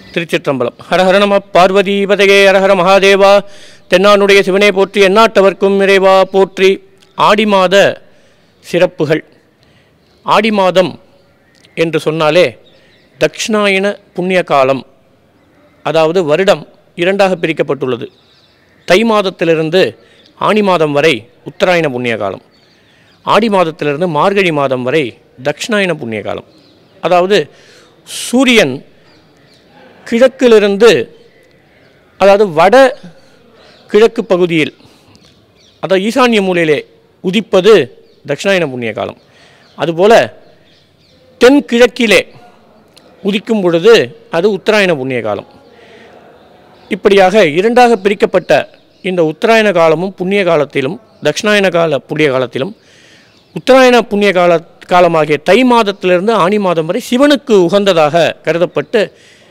திருச்சிற்றம்பலம் ஹரஹர நம பார்வதி பதகே ஹரஹர மகாதேவா தென்னானுடைய சிவனே போற்றி எந்நாட்டவர்க்கும் இறைவா போற்றி ஆடி மாத சிறப்புகள் ஆடி மாதம் என்று சொன்னாலே தக்ஷிணாயன புண்ணிய காலம் அதாவது வருடம் இரண்டாக பிரிக்கப்பட்டுள்ளது தை மாதத்திலிருந்து ஆனி மாதம் வரை உத்தராயண புண்ணிய காலம் ஆடி மாதத்திலிருந்து மார்கழி மாதம் வரை தக்ஷிணாயன புண்ணிய காலம் அதாவது சூரியன் கிழக்கிலிருந்து அதாவது வட கிழக்கு பகுதியில் அதாவது ஈசான்ய மூலையிலே உதிப்பது தட்சிணாயன புண்ணிய காலம் அதுபோல தென்கிழக்கிலே உதிக்கும் பொழுது அது உத்தராயண புண்ணிய காலம் இப்படியாக இரண்டாக பிரிக்கப்பட்ட இந்த உத்தராயண காலமும் புண்ணிய காலத்திலும் தட்சிணாயன கால புண்ணிய காலத்திலும் உத்தராயண புண்ணிய கால காலமாகிய தை மாதத்திலிருந்து ஆனி மாதம் வரை சிவனுக்கு உகந்ததாக கருதப்பட்டு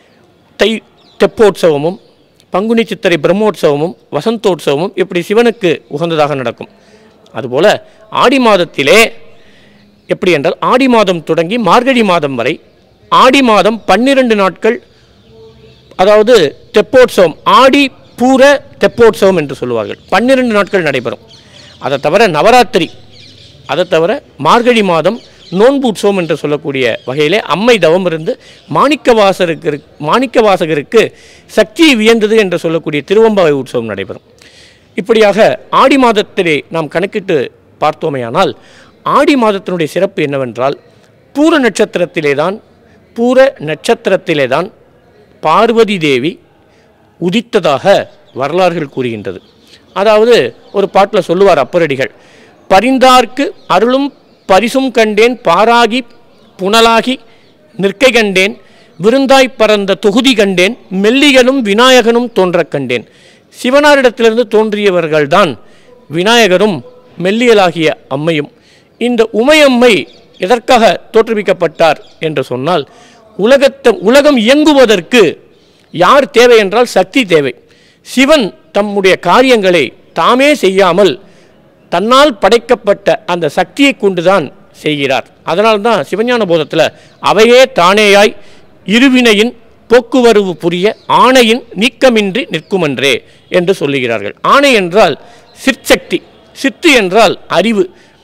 தை தெப்போற்சவமும் பங்குனி சித்திரை பிரம்மோற்சவமும் வசந்தோற்சவமும் இப்படி சிவனுக்கு உகந்ததாக நடக்கும் அதுபோல் ஆடி மாதத்திலே எப்படி என்றால் ஆடி மாதம் தொடங்கி மார்கழி மாதம் வரை ஆடி மாதம் பன்னிரண்டு நாட்கள் அதாவது தெப்போற்சவம் ஆடி பூர தெப்போற்சவம் என்று சொல்லுவார்கள் பன்னிரண்டு நாட்கள் நடைபெறும் அதை தவிர நவராத்திரி அதை தவிர மார்கழி மாதம் நோன்பு உற்சவம் என்று சொல்லக்கூடிய வகையிலே அம்மை தவம் இருந்து மாணிக்கவாசருக்கு மாணிக்கவாசகருக்கு சக்தி வியந்தது என்று சொல்லக்கூடிய திருவம்பாவை உற்சவம் நடைபெறும் இப்படியாக ஆடி மாதத்திலே நாம் கணக்கிட்டு பார்த்தோமேயானால் ஆடி மாதத்தினுடைய சிறப்பு என்னவென்றால் பூர நட்சத்திரத்திலே தான் பூர நட்சத்திரத்திலே தான் பார்வதி தேவி உதித்ததாக வரலாறுகள் கூறுகின்றது அதாவது ஒரு பாட்டில் சொல்லுவார் அப்பரடிகள் பரிந்தார்க்கு அருளும் பரிசும் கண்டேன் பாராகி புனலாகி நிற்கை கண்டேன் விருந்தாய் பறந்த தொகுதி கண்டேன் மெல்லிகனும் விநாயகனும் தோன்றக் கண்டேன் சிவனாரிடத்திலிருந்து தோன்றியவர்கள்தான் விநாயகரும் மெல்லியலாகிய அம்மையும் இந்த உமையம்மை எதற்காக தோற்றுவிக்கப்பட்டார் என்று சொன்னால் உலகத்தை உலகம் இயங்குவதற்கு யார் தேவை என்றால் சக்தி தேவை சிவன் தம்முடைய காரியங்களை தாமே செய்யாமல் தன்னால் படைக்கப்பட்ட அந்த சக்தியை கொண்டுதான் செய்கிறார் அதனால்தான் சிவஞான போதத்தில் அவையே தானேயாய் இருவினையின் போக்குவரவு புரிய ஆணையின் நீக்கமின்றி நிற்குமன்றே என்று சொல்லுகிறார்கள் ஆணை என்றால் சிற்சக்தி சித்து என்றால் அறிவு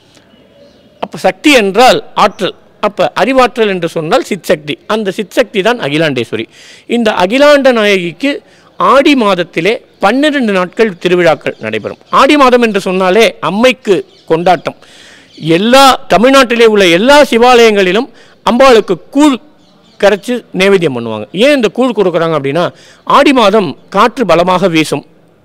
அப்போ சக்தி என்றால் ஆற்றல் அப்போ அறிவாற்றல் என்று சொன்னால் சிற்சக்தி அந்த சிற்சக்தி தான் அகிலாண்டேஸ்வரி இந்த அகிலாண்ட நாயகிக்கு ஆடி மாதத்திலே பன்னிரண்டு நாட்கள் திருவிழாக்கள் நடைபெறும் ஆடி மாதம் என்று சொன்னாலே அம்மைக்கு கொண்டாட்டம் எல்லா தமிழ்நாட்டிலே உள்ள எல்லா சிவாலயங்களிலும் அம்பாளுக்கு கூழ் கரைச்சி நைவேத்தியம் பண்ணுவாங்க ஏன் இந்த கூழ் கொடுக்குறாங்க அப்படின்னா ஆடி மாதம் காற்று பலமாக வீசும்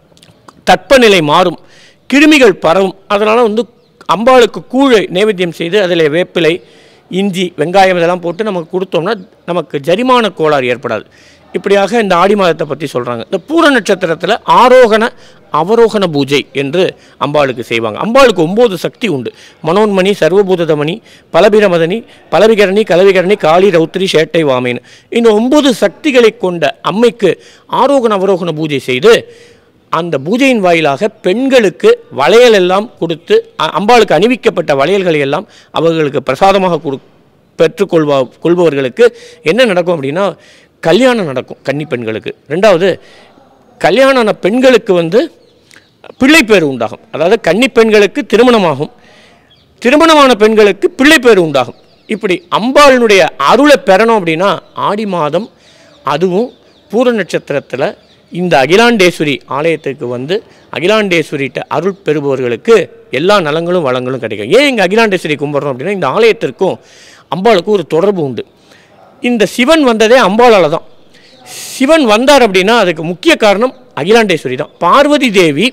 தட்பநிலை மாறும் கிருமிகள் பரவும் அதனால் வந்து அம்பாளுக்கு கூழை நைவேத்தியம் செய்து அதில் வேப்பிலை இஞ்சி வெங்காயம் இதெல்லாம் போட்டு நமக்கு கொடுத்தோம்னா நமக்கு ஜரிமான கோளாறு ஏற்படாது இப்படியாக இந்த ஆடி மாதத்தை பற்றி சொல்கிறாங்க இந்த பூர நட்சத்திரத்தில் ஆரோகண அவரோகண பூஜை என்று அம்பாளுக்கு செய்வாங்க அம்பாளுக்கு ஒம்பது சக்தி உண்டு மனோன்மணி சர்வபூதமணி பலபிரமதனி பலவிகரணி கலவிகரணி காளி ரௌத்ரி சேட்டை வாமேன்னு இந்த ஒன்பது சக்திகளை கொண்ட அம்மைக்கு ஆரோகண அவரோகண பூஜை செய்து அந்த பூஜையின் வாயிலாக பெண்களுக்கு வளையல் எல்லாம் கொடுத்து அ- அம்பாளுக்கு அணிவிக்கப்பட்ட வளையல்களை எல்லாம் அவர்களுக்கு பிரசாதமாக கொடு பெற்றுக்கொள்வா கொள்பவர்களுக்கு என்ன நடக்கும் அப்படின்னா கல்யாணம் நடக்கும் கன்னி பெண்களுக்கு ரெண்டாவது கல்யாணான பெண்களுக்கு வந்து பிள்ளை பேர் உண்டாகும் அதாவது கன்னி பெண்களுக்கு திருமணமாகும் திருமணமான பெண்களுக்கு பிள்ளை பேர் உண்டாகும் இப்படி அம்பாளினுடைய அருளை பெறணும் அப்படின்னா ஆடி மாதம் அதுவும் பூர நட்சத்திரத்தில் இந்த அகிலாண்டேஸ்வரி ஆலயத்துக்கு வந்து அகிலாண்டேஸ்வரிட்ட அருள் பெறுபவர்களுக்கு எல்லா நலங்களும் வளங்களும் கிடைக்கும் ஏன் இங்கே அகிலாண்டேஸ்வரி கும்பிட்றோம் அப்படின்னா இந்த ஆலயத்திற்கும் அம்பாளுக்கும் ஒரு தொடர்பு உண்டு இந்த சிவன் வந்ததே அம்பாளால் தான் சிவன் வந்தார் அப்படின்னா அதுக்கு முக்கிய காரணம் அகிலாண்டேஸ்வரி தான் பார்வதி தேவி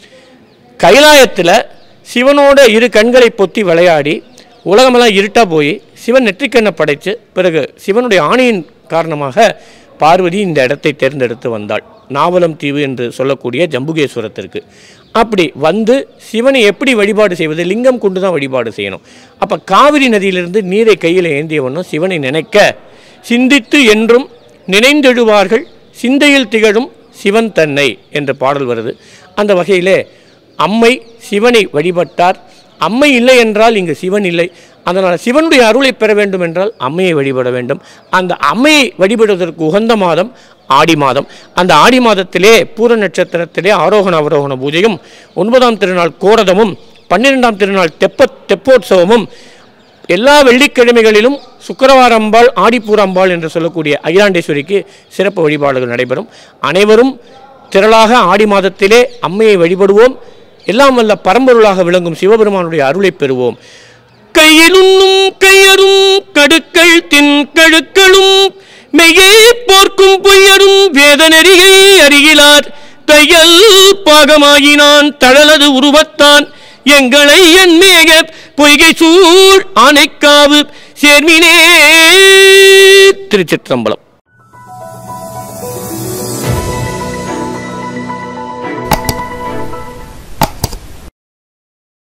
கைலாயத்தில் சிவனோட இரு கண்களை பொத்தி விளையாடி உலகமெல்லாம் இருட்டா போய் சிவன் நெற்றிக்கண்ணை படைத்து பிறகு சிவனுடைய ஆணையின் காரணமாக பார்வதி இந்த இடத்தை தேர்ந்தெடுத்து வந்தாள் நாவலம் தீவு என்று சொல்லக்கூடிய ஜம்புகேஸ்வரத்திற்கு அப்படி வந்து சிவனை எப்படி வழிபாடு செய்வது லிங்கம் கொண்டு தான் வழிபாடு செய்யணும் அப்போ காவிரி நதியிலிருந்து நீரை கையில் ஏந்தியவனும் சிவனை நினைக்க சிந்தித்து என்றும் நினைந்தெழுவார்கள் சிந்தையில் திகழும் சிவன் தன்னை என்ற பாடல் வருது அந்த வகையிலே அம்மை சிவனை வழிபட்டார் அம்மை இல்லை என்றால் இங்கு சிவன் இல்லை அதனால் சிவனுடைய அருளை பெற வேண்டும் என்றால் அம்மையை வழிபட வேண்டும் அந்த அம்மையை வழிபடுவதற்கு உகந்த மாதம் ஆடி மாதம் அந்த ஆடி மாதத்திலே பூர நட்சத்திரத்திலே ஆரோகண அவரோகண பூஜையும் ஒன்பதாம் திருநாள் கோரதமும் பன்னிரெண்டாம் திருநாள் தெப்ப தெப்போற்சவமும் எல்லா வெள்ளிக்கிழமைகளிலும் சுக்கரவார அம்பாள் ஆடிப்பூர அம்பாள் என்று சொல்லக்கூடிய அகிலாண்டேஸ்வரிக்கு சிறப்பு வழிபாடுகள் நடைபெறும் அனைவரும் திரளாக ஆடி மாதத்திலே அம்மையை வழிபடுவோம் எல்லாம் வல்ல பரம்பொருளாக விளங்கும் சிவபெருமானுடைய அருளை பெறுவோம் கையிலுண்ணும் கையரும் கடுக்கள் தின் கழுக்களும் மெய்யே போர்க்கும் பொய்யரும் வேதநெறியை அறிகிலார் தையல் பாகமாகினான் தழலது உருவத்தான் எங்களை என் மேக பொய்கை சூழ் ஆனைக்காவு சேர்மினே திருச்சிற்றம்பலம்